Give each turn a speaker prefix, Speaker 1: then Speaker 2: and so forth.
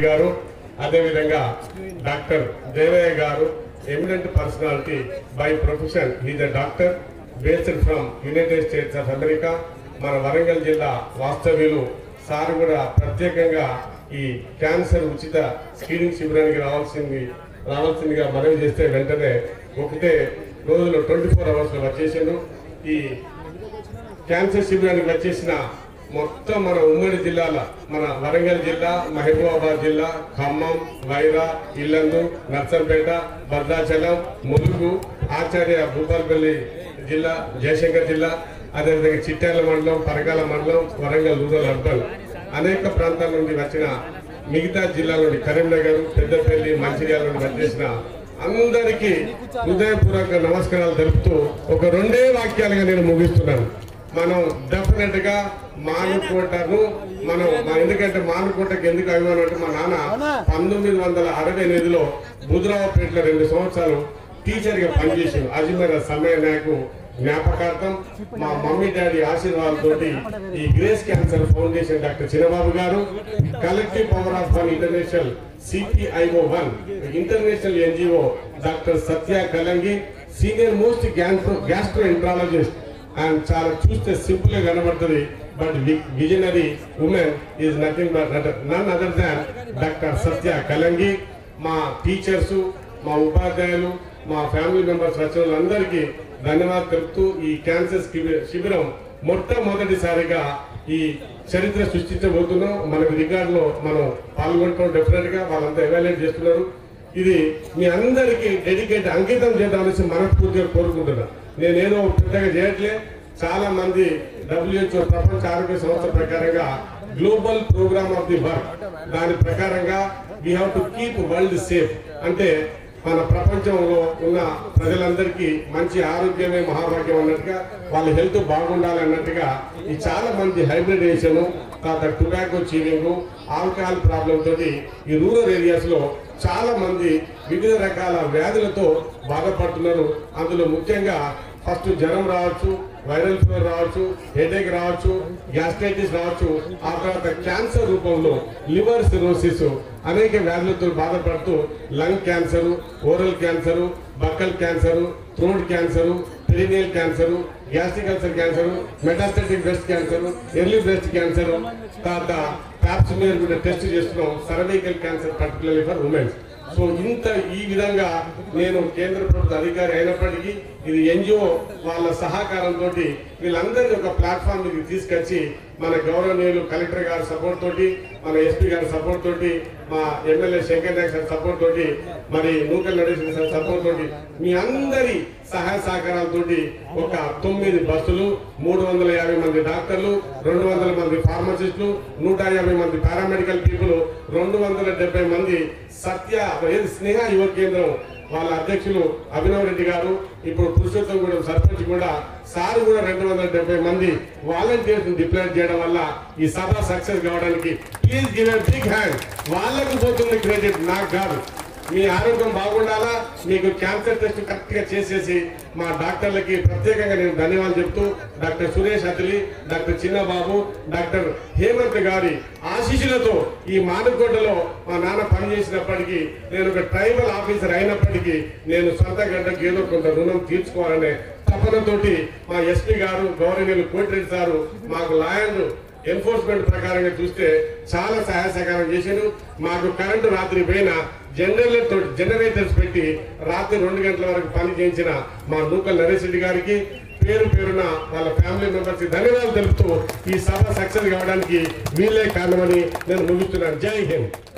Speaker 1: గారు అదేవిధంగా డాక్టర్ దేవయ్య గారు eminent personality by profession is a doctor based from United States of America మన వరంగల్ జిల్లా వాస్తవ్యులు సార్ కూడా ప్రత్యేకంగా ఈ క్యాన్సర్ ఉచిత స్క్రీనింగ్ శిబిరానికి రావాల్సింది రావాల్సిందిగా మనవి చేస్తే వెంటనే ఒకటే రోజులో ట్వంటీ ఫోర్ అవర్స్ లో వచ్చేసిండు ఈ క్యాన్సర్ శిబిరానికి వచ్చేసిన మొత్తం మన ఉమ్మడి జిల్లాల మన వరంగల్ జిల్లా మహబూబాబాద్ జిల్లా ఖమ్మం వైరా ఇల్లందు నర్సంపేట భద్రాచలం ములుగు ఆచార్య భూపాలపల్లి జిల్లా జయశంకర్ జిల్లా అదేవిధంగా చిట్యాల మండలం పరకాల మండలం వరంగల్ రూరల్ అర్బన్ అనేక ప్రాంతాల నుండి వచ్చిన మిగతా జిల్లాల నుండి కరీంనగర్ పెద్దపల్లి మంచిర్యాల నుండి వచ్చేసిన అందరికీ హృదయపూర్వక నమస్కారాలు తెలుపుతూ ఒక రెండే వాక్యాలుగా నేను ముగిస్తున్నాను మనం డెఫినెట్ గా మానుకోటను మనం మా- ఎందుకంటే మానుకోటకి ఎందుకు అభిమానం అంటే మా నాన్న పంతొమ్మిది వందల అరవై ఎనిమిదిలో బుధరావుపేటలో రెండు సంవత్సరాలు టీచర్ గా పనిచేసింది అజ్మీర్ సమయ నాకు జ్ఞాపకార్థం మా మమ్మీ డాడీ ఆశీర్వాదాలతోటి ఈ Grace cancer foundation doctor Chinnababu గారు collective power of one international CPIO one international NGO doctor Satya Kalangi senior most gastroenterologist and చాలా చూస్తే సింపుల్ గా కనబడుతుంది but visionary women is nothing but none other than doctor Satya Kalangi మా teachers మా ఉపాధ్యాయులు మా family members వచ్చిన వాళ్ళందరికీ ధన్యవాదాలు తెలుపుతూ ఈ క్యాన్సర్ శిబి- శిబిరం మొట్టమొదటిసారిగా ఈ చరిత్ర సృష్టించబోతున్నాం మనకు రికార్డులో మనం పాల్గొంటాం డెఫినెట్ గా వాళ్ళంతా ఎవాల్యుయేట్ చేస్తున్నారు ఇది మీ అందరికీ డెడికేట్ అంకితం చేద్దామనేసి మనస్ఫూర్తిగా కోరుకుంటున్నా నేనేదో పెద్దగా చేయట్లే చాలా మంది డబ్ల్యూహెచ్ఓ ప్రపంచ ఆరోగ్య సంస్థ ప్రకారంగా global programme of the work దాని ప్రకారంగా we have to keep world safe అంటే మన ప్రపంచంలో ఉన్న ప్రజలందరికీ మంచి ఆరోగ్యమే మహాభాగ్యం అన్నట్టుగా వాళ్ళ హెల్త్ బాగుండాలి అన్నట్టుగా ఈ చాలా మంది హైబ్రిడేషన్ తర్వాత టొబాకో చీవింగ్ ఆల్కహాల్ ప్రాబ్లం తోటి ఈ రూరల్ ఏరియాస్ లో చాలా మంది వివిధ రకాల వ్యాధులతో బాధపడుతున్నారు అందులో ముఖ్యంగా ఫస్ట్ జ్వరం రావచ్చు వైరల్ ఫీవర్ రావచ్చు హెడేక్ రావచ్చు గ్యాస్ట్రైటిస్ రావచ్చు ఆ తర్వాత క్యాన్సర్ రూపంలో లివర్ సిరోసిస్ అనేక వ్యాధులతో బాధపడుతూ lung cancer oral cancer buccal cancer throat cancer perineal cancer gastric ulcer cancer metastatic breast cancer early breast cancer తర్వాత ప్యాప్స్మియర్ కూడా టెస్ట్ చేస్తున్నాం cervical cancer particularly for womens so ఇంత ఈ విధంగా నేను కేంద్ర ప్రభుత్వ అధికారి అయినప్పటికీ ఇది ఎన్జిఓ వాళ్ళ సహకారంతో వీళ్ళందరినీ ఒక ప్లాట్ఫామ్ మీద తీసుకొచ్చి మన గౌరవనీయులు కలెక్టర్ గారి సపోర్ట్ తోటి మన ఎస్పీ గారి సపోర్ట్ తోటి మా MLA Shankar Nayak sir support తోటి మరి నూకల్ నరేష్ సార్ సపోర్ట్ తోటి మీ అందరి సహాయ సహకారాలతోటి ఒక తొమ్మిది బస్సులు మూడు వందల యాభై మంది డాక్టర్లు రెండు వందల మంది ఫార్మసిస్టులు నూట యాభై మంది పారామెడికల్ పీపుల్ రెండు వందల డెబ్బై మంది సత్య ఏది స్నేహ యువ కేంద్రం వాళ్ళ అధ్యక్షులు అభినవ్ రెడ్డి గారు ఇప్పుడు పురుషోత్తం కూడా సర్పంచ్ కూడా సార్ కూడా రెండు వందల డెబ్బై మంది వాలంటీర్స్ డిప్లాయ్ చేయడం వల్ల ఈ సభ సక్సెస్ కావడానికి please give a big hand వాళ్ళకు పోతుంది క్రెడిట్ నాకు కాదు మీ ఆరోగ్యం బాగుండాలా మీకు క్యాన్సర్ టెస్ట్ కరెక్ట్ గా చేసేసి మా డాక్టర్లకి ప్రత్యేకంగా నేను ధన్యవాదాలు చెప్తూ doctor Suresh Athili doctor Chinnababu doctor Hemanth గారి ఆశీస్సులతో ఈ మానుకోటలో మా నాన్న పనిచేసినప్పటికీ నేను ఒక ట్రైబల్ ఆఫీసర్ అయినప్పటికీ నేను సొంత గడ్డకి ఏదో కొంత రుణం తీర్చుకోవాలనే తపనతోటి మా ఎస్పీ గారు గౌరవనీయులు కోటిరెడ్డి సారు మాకు లాయర్లు ఎన్ఫోర్స్మెంట్ ప్రకారంగా చూస్తే చాలా సహాయ సహకారం చేశారు మాకు కరెంటు రాత్రి పైన జనరేటర్ తోటి జనరేటర్స్ పెట్టి రాత్రి రెండు గంటల వరకు పని చేయించిన మా నూకల్ నరేష్ రెడ్డి గారికి పేరు పేరున వాళ్ళ ఫ్యామిలీ మెంబర్స్ కి ధన్యవాదాలు తెలుపుతూ ఈ సభ సక్సెస్ కావడానికి వీళ్ళే కారణమని నేను ముగిస్తున్నాను జై హింద్